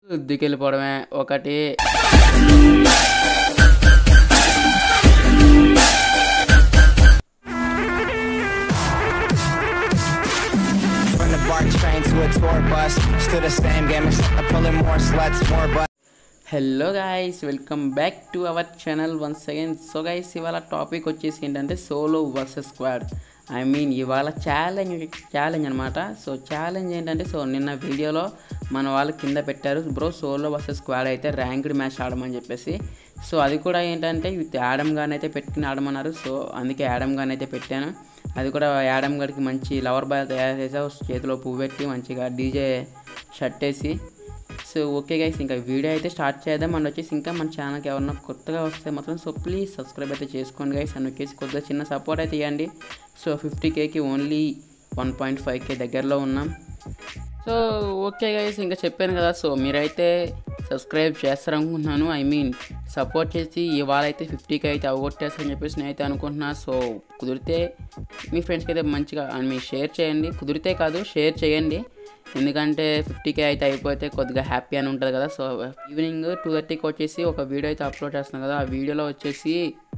దికెళ్ళిపోవడమే ఒకటి From the BART train to a tour bus, still the same game except I'm pulling more sluts, more butts. Hello guys welcome back to our channel once again so guys ఇవాళ topic వచ్చేసి ఏంటంటే solo versus squad I mean ఇవాళ challenge challenge అనమాట so challenge ఏంటంటే so నిన్న వీడియోలో మన వాళ్ళు కింద పెట్టారు బ్రో సోలో వర్సెస్ స్క్వాడ్ అయితే ర్యాంక్డ్ మ్యాచ్ ఆడమని చెప్పేసి సో అది కూడా ఏంటంటే విత్ యాడమ్ గాని అయితే పెట్టుకుని ఆడమన్నారు సో అందుకే యాడమ్ గాని అయితే పెట్టాను అది కూడా యాడమ్ గారికి మంచి లవర్ బాయ్ తయారు చేసావు చేతిలో పువ్వు పెట్టి మంచిగా డీజే షర్ట్ వేసి సో ఓకే గైస్ ఇంకా వీడియో అయితే స్టార్ట్ చేద్దాం అండ్ వచ్చేసి ఇంకా మన ఛానల్కి ఎవరన్నా కొత్తగా వస్తే మాత్రం సో ప్లీజ్ సబ్స్క్రైబ్ అయితే చేసుకోండి గైస్ అండ్ వచ్చేసి కొద్దిగా చిన్న సపోర్ట్ అయితే ఇవ్వండి సో ఫిఫ్టీ కేకి only one point five K దగ్గరలో ఉన్నాం సో ఓకే గైస్ ఇంకా చెప్పాను కదా సో మీరైతే సబ్స్క్రైబ్ చేస్తారనుకుంటున్నాను ఐ మీన్ సపోర్ట్ చేసి ఇవాళ అయితే ఫిఫ్టీకి అయితే అవగొట్టేస్తారని చెప్పేసి నేనైతే అనుకుంటున్నా సో కుదిరితే మీ ఫ్రెండ్స్కి అయితే మంచిగా అండ్ మీరు షేర్ చేయండి కుదిరితే కాదు షేర్ చేయండి ఎందుకంటే ఫిఫ్టీకే అయితే అయిపోతే కొద్దిగా హ్యాపీ అని ఉంటుంది కదా సో ఈవినింగ్ టూ థర్టీకి వచ్చేసి ఒక వీడియో అయితే అప్లోడ్ చేస్తున్నాను కదా ఆ వీడియోలో వచ్చేసి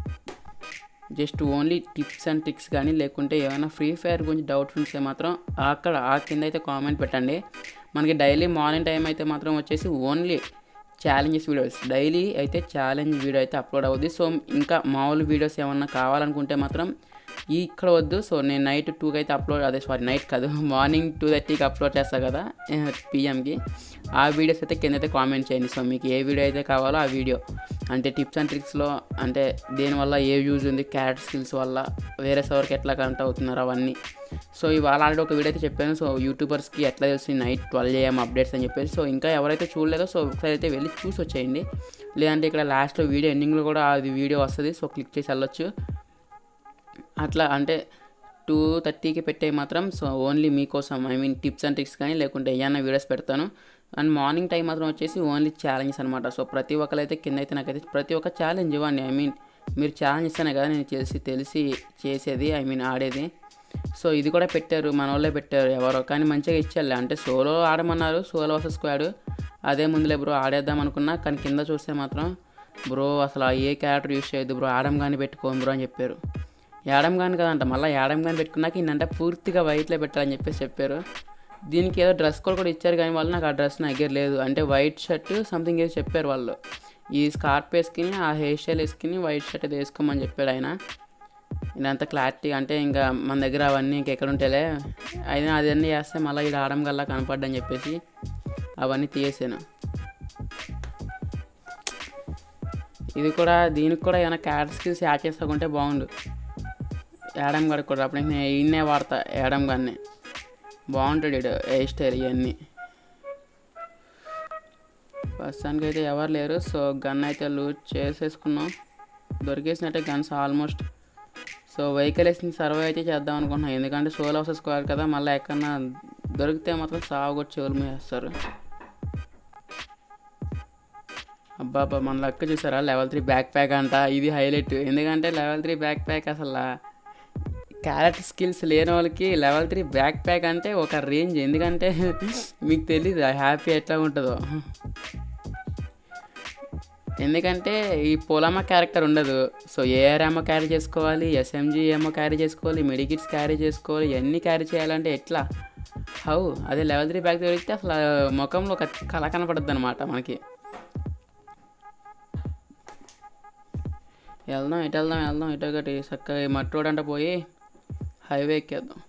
just only tips and tricks కానీ లేకుంటే ఏమైనా ఫ్రీ ఫైర్ గురించి డౌట్స్ ఉంటే మాత్రం అక్కడ ఆ కింద అయితే కామెంట్ పెట్టండి మనకి డైలీ మార్నింగ్ టైం అయితే మాత్రం వచ్చేసి ఓన్లీ ఛాలెంజెస్ వీడియోస్ డైలీ అయితే ఛాలెంజ్ వీడియో అయితే అప్లోడ్ అవుద్ది సో ఇంకా మామూలు వీడియోస్ ఏమన్నా కావాలనుకుంటే మాత్రం ఈ ఇక్కడ వద్దు సో నేను నైట్ టూకి అయితే అప్లోడ్ అదే సారీ నైట్ కాదు మార్నింగ్ టూ థర్టీకి అప్లోడ్ చేస్తా కదా పిఎంకి ఆ వీడియోస్ అయితే కింద అయితే కామెంట్ చేయండి సో మీకు ఏ వీడియో అయితే కావాలో ఆ వీడియో అంటే టిప్స్ అండ్ ట్రిక్స్లో అంటే దేనివల్ల ఏ యూజ్ ఉంది క్యారెట్ స్కిల్స్ వల్ల వేరే సవర్కి ఎట్లా కనెక్ట్ అవుతున్నారు అవన్నీ సో ఇవాళ ఆల్రెడీ ఒక వీడియో అయితే చెప్పాను సో యూట్యూబర్స్కి ఎట్లా తెలిసి నైట్ ట్వెల్వ్ ఏఎం అప్డేట్స్ అని చెప్పేసి సో ఇంకా ఎవరైతే చూడలేదో సో ఒకసారి అయితే వెళ్ళి చూసి వచ్చేయండి లేదంటే ఇక్కడ లాస్ట్లో వీడియో ఎండింగ్లో కూడా అది వీడియో వస్తుంది సో క్లిక్ చేసి వెళ్ళొచ్చు అట్లా అంటే టూ థర్టీకి పెట్టే మాత్రం సో ఓన్లీ మీకోసం I mean tips and tricks కానీ లేకుంటే ఏమైనా వీడియోస్ పెడతాను అండ్ మార్నింగ్ టైం మాత్రం వచ్చేసి ఓన్లీ ఛాలెంజెస్ అనమాట సో ప్రతి ఒక్కరైతే కింద అయితే నాకైతే ప్రతి ఒక్క ఛాలెంజ్ ఇవ్వండి ఐ మీన్ మీరు ఛాలెంజ్ ఇస్తేనే కదా నేను తెలిసి తెలిసి చేసేది ఐ మీన్ ఆడేది సో ఇది కూడా పెట్టారు మన వాళ్ళే పెట్టారు ఎవరో కానీ మంచిగా ఇచ్చారులే అంటే సోలో ఆడమన్నారు సోలో వర్సెస్ స్క్వాడ్ అదే ముందులే బ్రో ఆడేద్దాం అనుకున్నా కానీ కింద చూస్తే మాత్రం బ్రో అసలు ఆ ఏ క్యారెక్టర్ యూస్ చేయొద్దు బ్రో ఆడమ్ కానీ పెట్టుకోండి బ్రో అని చెప్పారు యాడమ్ గాని కదంట మళ్ళీ యాడమ్ గాని పెట్టుకున్నాక ఈయనంటే పూర్తిగా వైట్లో పెట్టాలని చెప్పేసి చెప్పారు దీనికి ఏదో డ్రెస్ కోడ్ కూడా ఇచ్చారు కానీ వాళ్ళు నాకు ఆ డ్రెస్ నా దగ్గర లేదు అంటే వైట్ షర్ట్ సంథింగ్ ఏదో చెప్పారు వాళ్ళు ఈ స్కార్ప్ వేసుకుని ఆ హెయిర్ స్టైల్ వేసుకుని వైట్ షర్ట్ ఏదో వేసుకోమని చెప్పాడు ఆయన ఇదంతా క్లారిటీ అంటే ఇంకా మన దగ్గర అవన్నీ ఇంకెక్కడ ఉంటేలే అయినా అదన్నీ చేస్తే మళ్ళీ ఇది ఆడడం గల్లా కనపడ్డని చెప్పేసి అవన్నీ తీసేసాను ఇది కూడా దీనికి కూడా ఏమైనా క్యారెట్ స్కిల్స్ యాడ్ చేసుకుంటే బాగుండు యాడమ్ గడి కూడా అప్పుడు నేను ఈయన్నే వాడతా యాడమ్ గారిని బాగుంటాడు ఇడు హెయిర్ స్టైల్ ఇవన్నీ ప్రస్తుతానికి అయితే ఎవరు లేరు సో గన్ అయితే లూట్ చేసేసుకున్నాం దొరికేసినట్టే గన్స్ ఆల్మోస్ట్ సో వెహికల్ వేసిన సర్వే అయితే చేద్దాం అనుకుంటున్నాం ఎందుకంటే సోల్ హౌసెస్ స్క్వేర్ కదా మళ్ళీ ఎక్కడన్నా దొరికితే మాత్రం సాగు కూడా చెవులు వేస్తారు అబ్బా అబ్బా మన లెక్క చూసారా లెవెల్ త్రీ బ్యాక్ ప్యాక్ అంట ఇది హైలైట్ ఎందుకంటే లెవెల్ త్రీ బ్యాక్ ప్యాక్ అసలు క్యారెట్ స్కిల్స్ లేని వాళ్ళకి లెవెల్ త్రీ బ్యాక్ ప్యాక్ అంటే ఒక రేంజ్ ఎందుకంటే మీకు తెలీదు హ్యాపీ ఎట్లా ఉంటుందో ఎందుకంటే ఈ పొలమ్మ క్యారెక్టర్ ఉండదు సో ఏఆర్ ఏమో క్యారీ చేసుకోవాలి ఎస్ఎంజీ ఏమో క్యారీ చేసుకోవాలి మెడికిట్స్ క్యారీ చేసుకోవాలి ఇవన్నీ క్యారీ చేయాలంటే ఎట్లా హౌ అదే లెవెల్ త్రీ బ్యాక్ దొరికితే అసలు ముఖంలో ఒక కళ కనపడుద్ది అనమాట మనకి వెళ్దాం ఇటు వెళ్దాం వెళ్దాం ఇటు ఒకటి చక్కగా ఈ మట్టి రోడ్ అంటే పోయి హైవే ఎక్కేద్దాం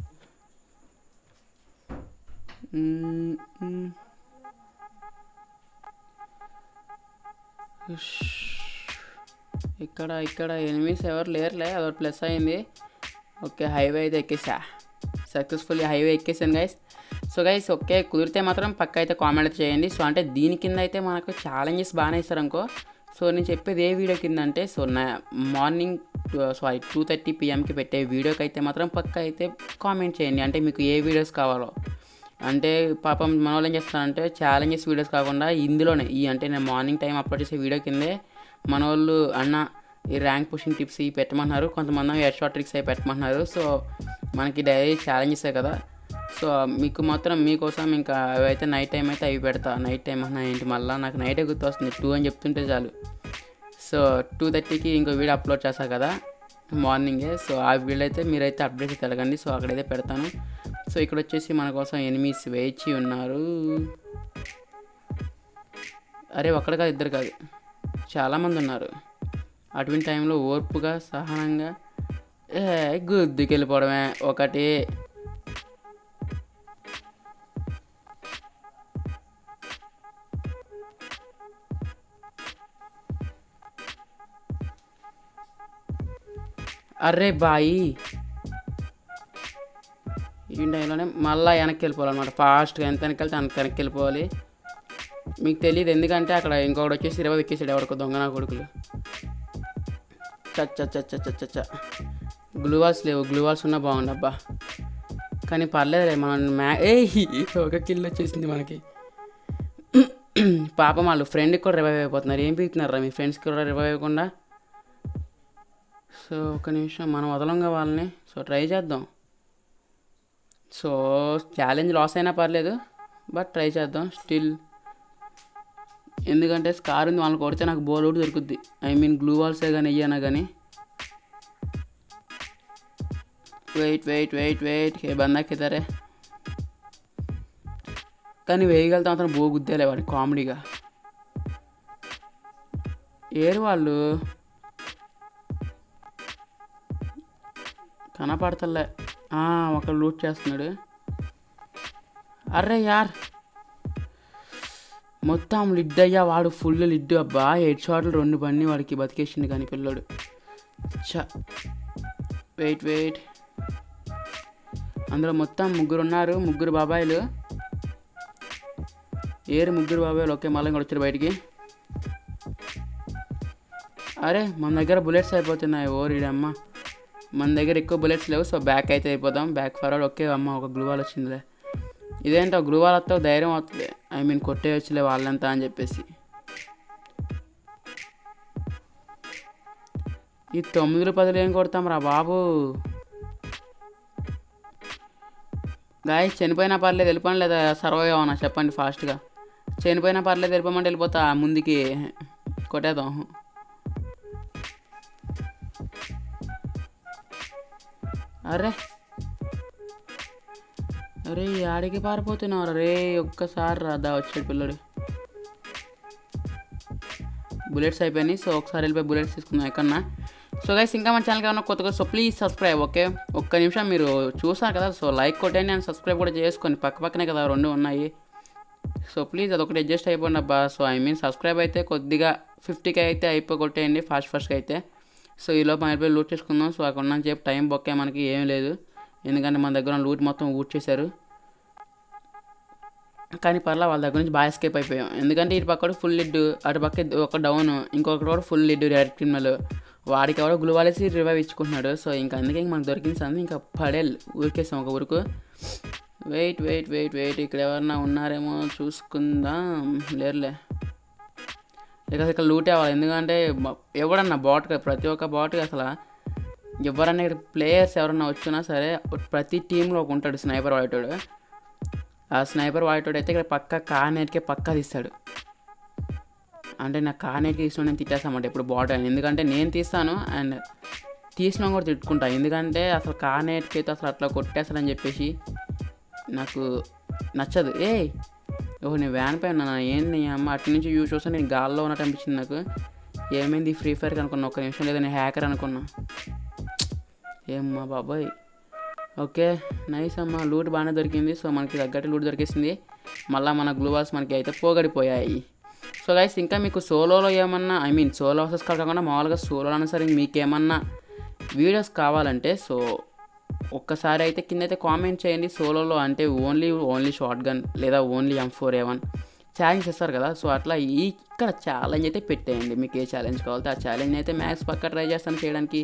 మ్మ్, మ్మ్. ఉష్. ఇక్కడ ఇక్కడ ఎనిమిస్ ఎవరు లేరులే అదొకటి ప్లస్ అయింది ఓకే హైవే అయితే ఎక్కేసా సక్సెస్ఫుల్లీ హైవే ఎక్కేసాను గైస్ సో గైస్ ఓకే కుదిరితే మాత్రం పక్క అయితే కామెంట్ అయితే చేయండి సో అంటే దీని కింద అయితే మనకు ఛాలెంజెస్ బాగానే ఇస్తారు అనుకో సో నేను చెప్పేది ఏ వీడియో కింద అంటే సో నా మార్నింగ్ సారీ టూ థర్టీ పిఎంకి పెట్టే వీడియోకి అయితే మాత్రం పక్క అయితే కామెంట్ చేయండి అంటే మీకు ఏ వీడియోస్ కావాలో అంటే పాపం మన వాళ్ళు ఏం చేస్తారంటే ఛాలెంజెస్ వీడియోస్ కాకుండా ఇందులోనే ఈ అంటే నేను మార్నింగ్ టైం అప్లోడ్ చేసే వీడియో కిందే మన వాళ్ళు అన్న ఈ ర్యాంక్ పుషింగ్ టిప్స్ ఇవి పెట్టమన్నారు కొంతమంది హెడ్ షార్ట్ ట్రిక్స్ అవి పెట్టమన్నారు సో మనకి డైలీ ఛాలెంజెస్ కదా సో మీకు మాత్రం మీకోసం ఇంకా అవి అయితే నైట్ టైం అయితే అవి పెడతా నైట్ టైం అన్నా ఏంటి మళ్ళీ నాకు నైటే గుర్తు వస్తుంది టూ అని చెప్తుంటే చాలు సో టూ థర్టీకి ఇంకో వీడియో అప్లోడ్ చేస్తా కదా మార్నింగే సో ఆ వీడియో అయితే మీరైతే అప్డేట్ తెలగండి సో అక్కడైతే పెడతాను సో ఇక్కడ వచ్చేసి మన కోసం ఎనిమిస్ వేచి ఉన్నారు అరే ఒక్కడ కాదు ఇద్దరు కాదు చాలామంది ఉన్నారు అటువంటి టైంలో ఓర్పుగా సహనంగా ఏ గుద్దుకెళ్ళిపోవడమే ఒకటి అరే బాయి ఈ టైంలోనే మళ్ళీ వెనక్కి వెళ్ళిపోవాలన్నమాట ఫాస్ట్గా ఎంత వెనక్కి వెళ్తే అంత వెనక్కి వెళ్ళిపోవాలి మీకు తెలియదు ఎందుకంటే అక్కడ ఇంకొకటి వచ్చేసి ఇరవై ఎక్కేసాడు ఎవరికో దొంగ నా కొడుకులు చచ్చ చచ్చ చచ్చ చచ్చ గ్లూవాల్స్ లేవు గ్లూవాల్స్ ఉన్నా బాగుండు అబ్బా కానీ పర్లేదులే మనం మ్యా ఏ ఒక కిల్ వచ్చేసింది మనకి పాపం వాళ్ళు ఫ్రెండ్కి కూడా రివైవ్ అయిపోతున్నారు ఏం పీకుతున్నారా మీ ఫ్రెండ్స్కి కూడా రివైవ్ అవ్వకుండా సో ఒక నిమిషం మనం వదలంగా వాళ్ళని సో ట్రై చేద్దాం సో ఛాలెంజ్ లాస్ అయినా పర్లేదు బట్ ట్రై చేద్దాం స్టిల్ ఎందుకంటే స్కార్ ఉంది వాళ్ళని కొడితే నాకు బోల్ అవుట్ దొరుకుద్ది ఐ మీన్ గ్లూ వాల్సే కానీ వెయ్యనా కానీ వెయిట్ వెయిట్ వెయిట్ వెయిట్ ఏ బందా కిదరే కానీ వేయగలుగుతాం అతను బో గుద్దేలే వాడి కామెడీగా ఏరు వాళ్ళు కనపడతలే ఒక లూట్ చేస్తున్నాడు అర్రే యార్ మొత్తం లిడ్ అయ్యా వాడు ఫుల్ లిడ్ అబ్బా హెడ్ షాట్లు రెండు బండి వాడికి బతికేసింది కానీ పిల్లోడు చ వెయిట్ వెయిట్ అందులో మొత్తం ముగ్గురు ఉన్నారు ముగ్గురు బాబాయిలు ఏరు ముగ్గురు బాబాయిలు ఒకే మళ్ళీ కూడా వచ్చారు బయటికి అరే మన దగ్గర బుల్లెట్స్ అయిపోతున్నాయి ఓరిడమ్మ మన దగ్గర ఎక్కువ బుల్లెట్స్ లేవు సో బ్యాక్ అయితే అయిపోదాం బ్యాక్ ఫార్వర్డ్ ఒకే అమ్మ ఒక గ్లూవాల్ వచ్చిందిలే ఇదేంటో గ్లూవాల్ వస్తే ధైర్యం అవుతుంది ఐ మీన్ కొట్టేయచ్చులే వాళ్ళంతా అని చెప్పేసి ఈ తొమ్మిది పదులు ఏం కొడతాం రా బాబు గాయ చనిపోయినా పర్లేదు వెళ్ళిపోండి లేదా సర్వైవ్ అవ్వనా చెప్పండి ఫాస్ట్గా చనిపోయినా పర్లేదు వెళ్ళిపోమంటే వెళ్ళిపోతా ముందుకి కొట్టేద్దాం అరే అరే ఆడికి పారిపోతున్నావు రే ఒక్కసారి రాదా వచ్చాడు పిల్లడు బుల్లెట్స్ అయిపోయినాయి సో ఒకసారి వెళ్ళిపోయి బుల్లెట్స్ తీసుకుందాం ఎక్కడన్నా సో గైస్ ఇంకా మన ఛానల్ ఏమన్నా కొత్తగా సో ప్లీజ్ సబ్స్క్రైబ్ ఓకే ఒక్క నిమిషం మీరు చూసారు కదా సో లైక్ కొట్టండి అండ్ సబ్స్క్రైబ్ కూడా చేసుకోండి పక్క పక్కనే కదా రెండు ఉన్నాయి సో ప్లీజ్ అదొకటి అడ్జస్ట్ అయిపోండి అబ్బా సో ఐ మీన్ సబ్స్క్రైబ్ అయితే కొద్దిగా ఫిఫ్టీకి అయితే అయిపో కొట్టేయండి ఫాస్ట్ ఫాస్ట్గా అయితే సో ఈలోపు మనం వెళ్ళిపోయి లూట్ చేసుకుందాం సో అక్కడ ఉన్న చెప్పి టైం బొక్కే మనకి ఏం లేదు ఎందుకంటే మన దగ్గర లూట్ మొత్తం ఊట్ చేశారు కానీ పర్లా వాళ్ళ దగ్గర నుంచి బాగా ఎస్కేప్ అయిపోయాం ఎందుకంటే ఇటు పక్క ఫుల్ లిడ్ అటు పక్క ఒక డౌన్ ఇంకొకటి కూడా ఫుల్ లిడ్ రెడ్ క్రిమినల్ వాడికి ఎవడో గ్లూవాలేసి రివైవ్ ఇచ్చుకుంటున్నాడు సో ఇంకా అందుకే ఇంక మనకు దొరికింది సంది ఇంకా పడేల్ ఊరికేసాం ఒక ఊరుకు వెయిట్ వెయిట్ వెయిట్ వెయిట్ ఇక్కడ ఎవరన్నా ఉన్నారేమో చూసుకుందాం లేరులే ఇక ఇక్కడ లూట్ అవ్వాలి ఎందుకంటే మ- ఎవడన్నా బాట్ ప్రతి ఒక్క బాట్ అసలు ఎవరన్నా ఇక్కడ ప్లేయర్స్ ఎవరన్నా వచ్చినా సరే ప్రతి టీంలో ఒక ఉంటాడు స్నైపర్ వాడేటోడు ఆ స్నైపర్ వాడేటోడు అయితే ఇక్కడ పక్క కానేటికే పక్కా తీస్తాడు అంటే నాకు కానేటికి తీసిన నేను తిట్టేస్తామంట ఇప్పుడు బాట్ అని ఎందుకంటే నేను తీస్తాను అండ్ తీసినా కూడా తిట్టుకుంటా ఎందుకంటే అసలు కానేటికి అయితే అసలు అట్లా కొట్టేస్తాడని చెప్పేసి నాకు నచ్చదు ఏ ఓహో నేను వ్యాన్ పైన ఉన్నానా? ఏంటి నీ అమ్మ అటు నుంచి యూ చూస్తే నేను గాల్లో ఉన్నట్టు అనిపించింది నాకు ఏమైంది ఫ్రీ ఫైర్కి అనుకున్నా ఒక్క నిమిషం లేదా నేను హ్యాకర్ అనుకున్నా ఏమ్మా బాబాయ్ ఓకే నైస్ అమ్మా లూట్ బాగానే దొరికింది సో మనకి తగ్గట్టు లూట్ దొరికేసింది మళ్ళీ మన గ్లూవాల్స్ మనకి అయితే పోగడిపోయాయి సో గైస్ ఇంకా మీకు సోలోలో ఏమన్నా ఐ మీన్ సోలో హౌసెస్ కాకుండా మామూలుగా సోలో అయినా సరే మీకు ఏమన్నా వీడియోస్ కావాలంటే సో ఒక్కసారి అయితే కింద అయితే కామెంట్ చేయండి సోలోలో అంటే ఓన్లీ ఓన్లీ షార్ట్ గన్ లేదా only M four A one challenge చేస్తారు కదా సో అట్లా ఈ ఇక్కడ ఛాలెంజ్ అయితే పెట్టేయండి మీకు ఏ ఛాలెంజ్ కావాలంటే ఆ ఛాలెంజ్ అయితే మ్యాథ్స్ పక్క ట్రై చేస్తాను చేయడానికి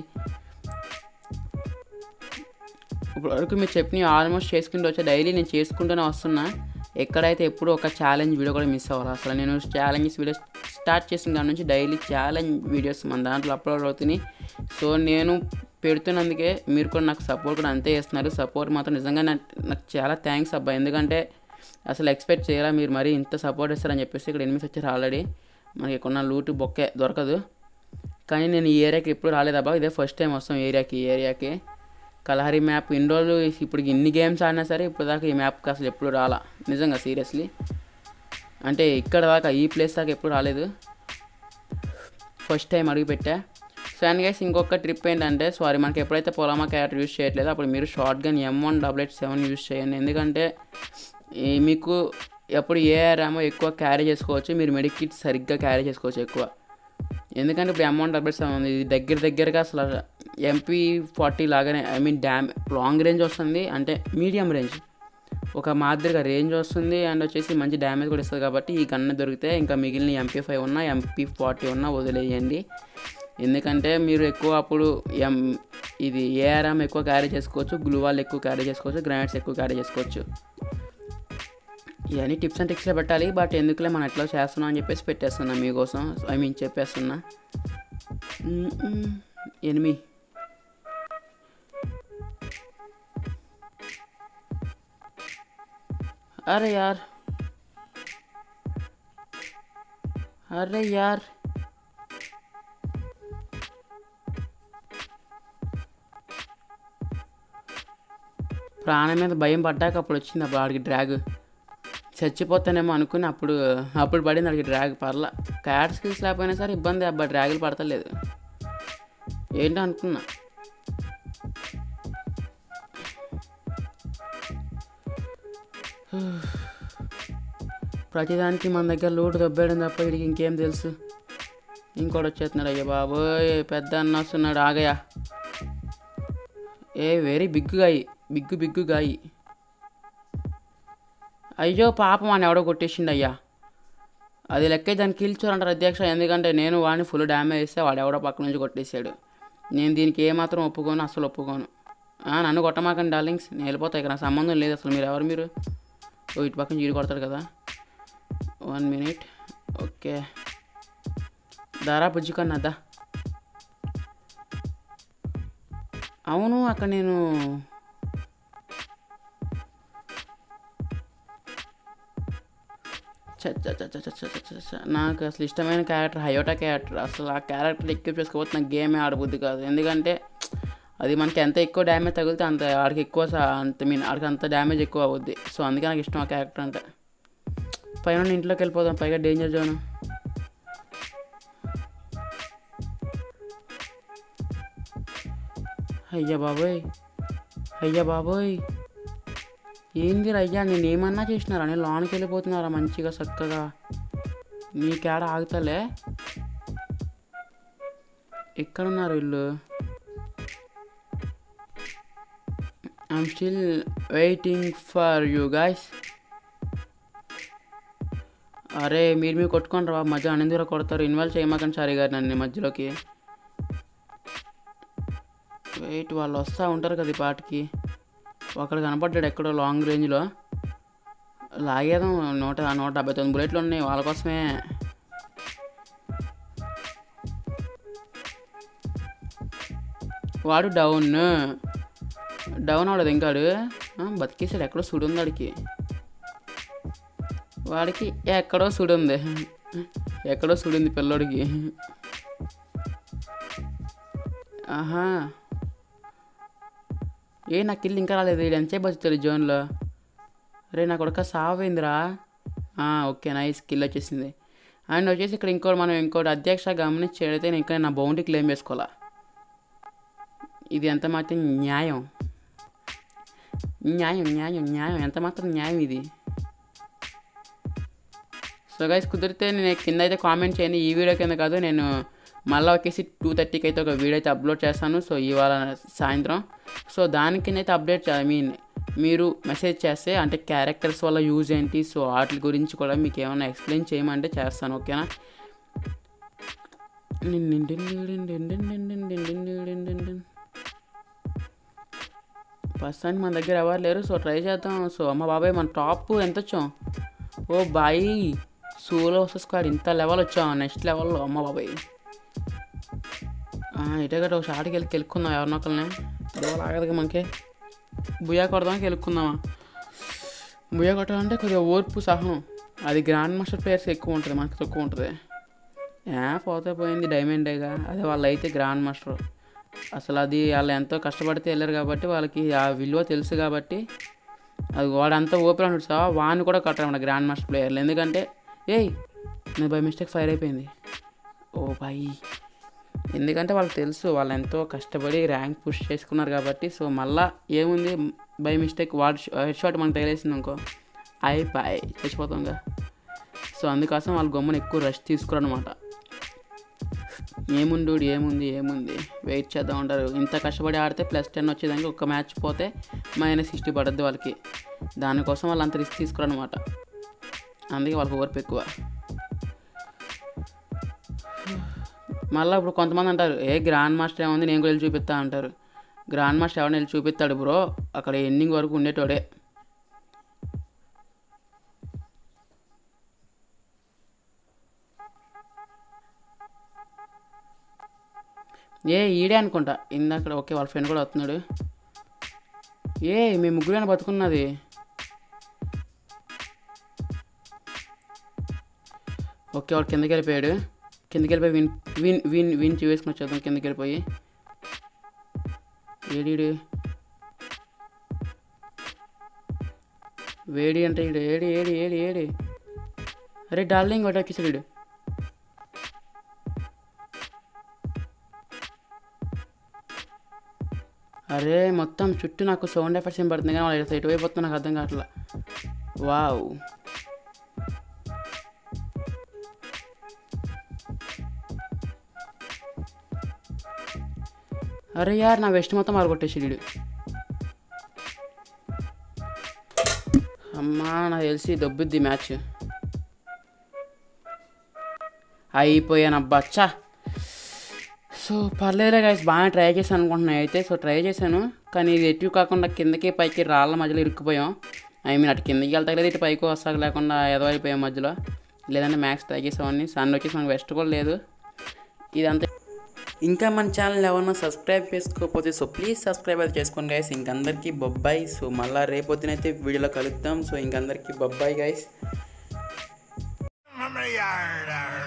ఇప్పుడు వరకు మీరు చెప్పిన ఆల్మోస్ట్ చేసుకుంటూ వచ్చా డైలీ నేను చేసుకుంటూనే వస్తున్నా ఎక్కడైతే ఎప్పుడు ఒక ఛాలెంజ్ వీడియో కూడా మిస్ అవ్వాలి అసలు నేను ఛాలెంజెస్ వీడియో స్టార్ట్ చేసిన దాని నుంచి డైలీ ఛాలెంజ్ వీడియోస్ మన దాంట్లో అప్లోడ్ అవుతున్నాయి సో నేను పెడుతున్నందుకే మీరు కూడా నాకు సపోర్ట్ కూడా అంతే చేస్తున్నారు సపోర్ట్ మాత్రం నిజంగా నాకు నాకు చాలా థ్యాంక్స్ అబ్బా ఎందుకంటే అసలు ఎక్స్పెక్ట్ చేయాలా మీరు మరీ ఇంత సపోర్ట్ ఇస్తారని చెప్పేసి ఇక్కడ ఎనిమిస్ వచ్చారు ఆల్రెడీ మనకి కొన్న లూటు బొక్కే దొరకదు కానీ నేను ఈ ఏరియాకి ఎప్పుడు రాలేదబ్బా ఇదే ఫస్ట్ టైం వస్తాం ఏరియాకి ఈ ఏరియాకి కలహరి మ్యాప్ ఇన్ని రోజులు ఇప్పుడు ఇన్ని గేమ్స్ ఆడినా సరే ఇప్పుడు దాకా ఈ మ్యాప్కి అసలు ఎప్పుడు రాలా నిజంగా సీరియస్లీ అంటే ఇక్కడ దాకా ఈ ప్లేస్ దాకా ఎప్పుడు రాలేదు ఫస్ట్ టైం అడుగు పెట్టా సో అండ్ గైస్ ఇంకొక ట్రిప్ ఏంటంటే సారీ మనకి ఎప్పుడైతే పొలమా క్యారెక్టర్ యూస్ చేయట్లేదు అప్పుడు మీరు short gun M one double eight seven use చేయండి ఎందుకంటే ఈ మీకు ఎప్పుడు ఏ ర్యామో ఎక్కువ క్యారీ చేసుకోవచ్చు మీరు మెడిక్ కిట్ సరిగ్గా క్యారీ చేసుకోవచ్చు ఎక్కువ ఎందుకంటే ఇప్పుడు అమౌంట్ డబల్ సెవెన్ ఉంది ఇది దగ్గర దగ్గరగా అసలు ఎంపీ ఫార్టీ లాగానే I mean damn long range వస్తుంది అంటే మీడియం రేంజ్ ఒక మాదిరిగా రేంజ్ వస్తుంది అండ్ వచ్చేసి మంచి డ్యామేజ్ కూడా ఇస్తుంది కాబట్టి ఈ గన్న దొరికితే ఇంకా మిగిలిన ఎంపీ ఫైవ్ ఉన్నా ఎంపీ ఫార్టీ ఉన్నా వదిలేయండి ఎందుకంటే మీరు ఎక్కువ అప్పుడు ఎం ఇది ఏఆర్ఎం ఎక్కువ క్యారీ చేసుకోవచ్చు గ్లూవాల్ ఎక్కువ క్యారీ చేసుకోవచ్చు గ్రానైట్స్ ఎక్కువ క్యారీ చేసుకోవచ్చు ఇవన్నీ టిప్స్ అండ్ టిక్స్లో పెట్టాలి బట్ ఎందుకులే మనం ఎట్లా చేస్తున్నాం అని చెప్పేసి పెట్టేస్తున్నా మీకోసం ఐ మీన్ చెప్పేస్తున్నా మ్మ్, మ్మ్. ఎనిమి अरे यार अरे यार ప్రాణం మీద భయం పడ్డాక అప్పుడు వచ్చింది అప్పుడు ఆడికి డ్రాగ్ చచ్చిపోతానేమో అనుకుని అప్పుడు అప్పుడు పడింది ఆడికి డ్రాగ్ పర్ల క్యాట్ స్కిల్స్ లేకపోయినా సరే ఇబ్బంది అబ్బా డ్రాగులు పడతలేదు ఏంటో అనుకున్నా ప్రతిదానికి మన దగ్గర లోటు దొబ్బేయడం తప్ప వీడికి ఇంకేం తెలుసు ఇంకోటి వచ్చేస్తున్నాడు అయ్యా బాబోయ్ పెద్ద అన్న వస్తున్నాడు ఆగయా a very big guy big big guy అయ్యో పాపం అని ఎవడో కొట్టేసిండు అయ్యా అది లెక్క దాన్ని కీల్చారంటారు అధ్యక్ష ఎందుకంటే నేను వాడిని ఫుల్ డ్యామేజ్ ఇస్తే వాడు ఎవడో పక్క నుంచి కొట్టేశాడు నేను దీనికి ఏమాత్రం ఒప్పుకోను అసలు ఒప్పుకోను ఆ, నన్ను కొట్టమాకండి డార్లింగ్స్ నేను వెళ్ళిపోతా ఇక్కడ నాకు సంబంధం లేదు అసలు మీరు ఎవరు మీరు ఓ ఇటు పక్కన చీడు కొడతాడు కదా వన్ మినిట్ ఓకే దారా బుజ్జుకన్నా దా అవును అక్కడ నేను చ్చ, చ్చ, చ్చ, చ్చ, చ్చ, చ్చ, చ్చ, చ్చ. నాకు అసలు ఇష్టమైన క్యారెక్టర్ హయోటా క్యారెక్టర్ అసలు ఆ క్యారెక్టర్ ఎక్విప్ చేసుకోకపోతే నాకు గేమే ఆడబుద్ది కాదు ఎందుకంటే అది మనకి ఎంత ఎక్కువ డ్యామేజ్ తగిలితే అంత ఆడికి ఎక్కువ సా- అంత మీన్ ఆడికి అంత డ్యామేజ్ ఎక్కువ అవుద్ది సో అందుకే నాకు ఇష్టం ఆ క్యారెక్టర్ అంటే పైన ఉన్న ఇంట్లోకి వెళ్ళిపోదాం పైగా డేంజర్ జోన్ అయ్యా బాబోయ్ అయ్యా బాబోయ్ ఏంది అయ్యా నేను ఏమన్నా చేసినారా నేను లోనికి వెళ్ళిపోతున్నారా మంచిగా చక్కగా నీకేడ ఆగుతలే ఎక్కడున్నారు వీళ్ళు I'm still waiting for you guys అరే మీరు మీరు కొట్టుకోండి రా మధ్య అనేది కొడతారు ఇన్వాల్వ్ చేయమాకండి సారీ గారు నన్ను ఈ మధ్యలోకి వెయిట్ వాళ్ళు వస్తూ ఉంటారు కదా ఈ పాటికి ఒకడు కనపడ్డాడు ఎక్కడో లాంగ్ రేంజ్లో లాగేదాం నూట నూట డెబ్బై తొమ్మిది బుల్లెట్లు ఉన్నాయి వాళ్ళ కోసమే వాడు డౌన్ డౌన్ అవడదు ఇంకాడు ఆ, బతికేసాడు ఎక్కడో సుడు ఉంది వాడికి వాడికి ఎక్కడో సుడు ఉంది ఎక్కడో సుడింది పిల్లోడికి ఆహా ఏ నాకు ఇల్లు ఇంకా రాలేదు వీడు ఎంతసేపు వచ్చాడు జోన్లో రే నాకు ఒక సావైందిరా ఆ, ఓకే నైస్ కిల్ వచ్చేసింది అండ్ వచ్చేసి ఇక్కడ ఇంకోటి మనం ఇంకోటి అధ్యక్ష గమనించేదైతే నేను ఇంకా నా బౌండరీ క్లెయిమ్ చేసుకోవాలా ఇది ఎంత మాత్రం న్యాయం న్యాయం న్యాయం న్యాయం ఎంత మాత్రం న్యాయం ఇది సో గైస్ కుదిరితే నేను కింద అయితే కామెంట్ చేయండి ఈ వీడియో కింద కాదు నేను మళ్ళీ వచ్చేసి టూ థర్టీకి అయితే ఒక వీడియో అయితే అప్లోడ్ చేస్తాను సో ఇవాళ సాయంత్రం సో దాని కింద అయితే అప్డేట్ ఐ మీన్ మీరు మెసేజ్ చేస్తే అంటే క్యారెక్టర్స్ వల్ల యూజ్ ఏంటి సో వాటి గురించి కూడా మీకు ఏమైనా ఎక్స్ప్లెయిన్ చేయమంటే చేస్తాను ఓకేనా ప్రస్తుతానికి మన దగ్గర ఎవరు లేరు సో ట్రై చేద్దాం సో అమ్మ బాబాయ్ మన టాప్ ఎంత వచ్చాం ఓ బాయ్ సోలో స్క్వాడ్ ఇంత లెవెల్ వచ్చాం నెక్స్ట్ లెవెల్లో అమ్మ బాబాయ్ ఇటే గట్రా ఒక షాట్కి వెళ్ళి కెలుక్కుందాం ఎవరినొకరిని దోవలు ఆగదుగా మనకి బుయ్యా కొడదాం కెలుక్కుందామా బుయ్యా కొట్టాలంటే కొద్దిగా ఓర్పు సహనం అది గ్రాండ్ మాస్టర్ ప్లేయర్స్ ఎక్కువ ఉంటుంది మనకి తక్కువ ఉంటుంది ఏ పోతే పోయింది డైమండేగా అదే వాళ్ళు అయితే గ్రాండ్ మాస్టర్ అసలు అది వాళ్ళు ఎంతో కష్టపడితే వెళ్ళారు కాబట్టి వాళ్ళకి ఆ విలువ తెలుసు కాబట్టి అది వాడంతా ఓపెన్ అంటాడు సార్ వాడిని కూడా కట్టడం గ్రాండ్ మాస్టర్ ప్లేయర్లు ఎందుకంటే ఏయ్ నేను బై మిస్టేక్ ఫైర్ అయిపోయింది ఓ బాయ్ ఎందుకంటే వాళ్ళకి తెలుసు వాళ్ళు ఎంతో కష్టపడి ర్యాంక్ పుష్ చేసుకున్నారు కాబట్టి సో మళ్ళా ఏముంది బై మిస్టేక్ వాడు హెడ్ షాట్ మనకు తగిలేసింది అనుకో అయిపోయి చచ్చిపోతాంగా సో అందుకోసం వాళ్ళు గమ్మున ఎక్కువ రష్ తీసుకురు అనమాట ఏముండు ఏముంది ఏముంది వెయిట్ చేద్దాం ఉంటారు ఇంత కష్టపడి ఆడితే ప్లస్ టెన్ వచ్చేదానికి ఒక మ్యాచ్ పోతే మైనస్ సిక్స్టీ పడుద్ది వాళ్ళకి దానికోసం వాళ్ళు అంత రిస్క్ తీసుకురు అనమాట అందుకే వాళ్ళకి ఓర్పు ఎక్కువ మళ్ళీ ఇప్పుడు కొంతమంది అంటారు ఏ గ్రాండ్ మాస్టర్ ఏముంది నేను కూడా వెళ్ళి చూపిస్తా అంటారు గ్రాండ్ మాస్టర్ ఎవరిని వెళ్ళి చూపిస్తాడు బ్రో అక్కడ ఎండింగ్ వరకు ఉండేటోడే ఏ ఈడే అనుకుంటా ఇందాక ఓకే వాళ్ళ ఫ్రెండ్ కూడా వస్తున్నాడు ఏ మీ ముగ్గురైనా బతుకున్నది ఓకే వాడు కిందకి వెళ్ళిపోయాడు కిందకి వెళ్ళిపోయి విన్ విన్ విన్ విన్ వేసుకుని వచ్చేద్దాం కిందకి వెళ్ళిపోయి ఏడీడు వేడి అంటే ఈడు ఏడి ఏడి ఏడి ఏడి అరే డార్లింగ్ ఒకటి ఎక్కిసాడు ఈడు అరే మొత్తం చుట్టూ నాకు సౌండ్ ఎఫెక్ట్స్ ఏం పడుతుంది కానీ వాళ్ళు ఎటువైపు వస్తుందో నాకు అర్థం కావట్లా వావ్ అరే యార్ నా వెస్ట్ మొత్తం మారగొట్టేసి వీడు అమ్మా నాకు తెలిసి దొబ్బుద్ది మ్యాచ్ అయిపోయాను అబ్బా చా సో పర్లేదులే గైస్ బాగా ట్రై చేశాను అనుకుంటున్నాను అయితే సో ట్రై చేశాను కానీ ఇది ఎటు కాకుండా కిందకి పైకి రాళ్ళ మధ్యలో ఇరుక్కుపోయాం ఐ మీన్ అటు కిందకి వెళ్తా లేదు ఇటు పైకి వస్తాక లేకుండా ఎదవైపోయాం మధ్యలో లేదంటే మ్యాక్స్ ట్రై చేసామని సన్ వచ్చేసి మనకు వెస్ట్ కూడా లేదు ఇదంతా ఇంకా మన ఛానల్ ఎవరన్నా సబ్స్క్రైబ్ చేసుకోకపోతే సో ప్లీజ్ సబ్స్క్రైబ్ అయితే చేసుకోండి గైస్ ఇంకందరికీ బొబ్బాయి సో మళ్ళీ రేపొద్దునైతే వీడియోలో కలుద్దాం సో ఇంకందరికీ బొబ్బాయి గైస్ I'm a yard.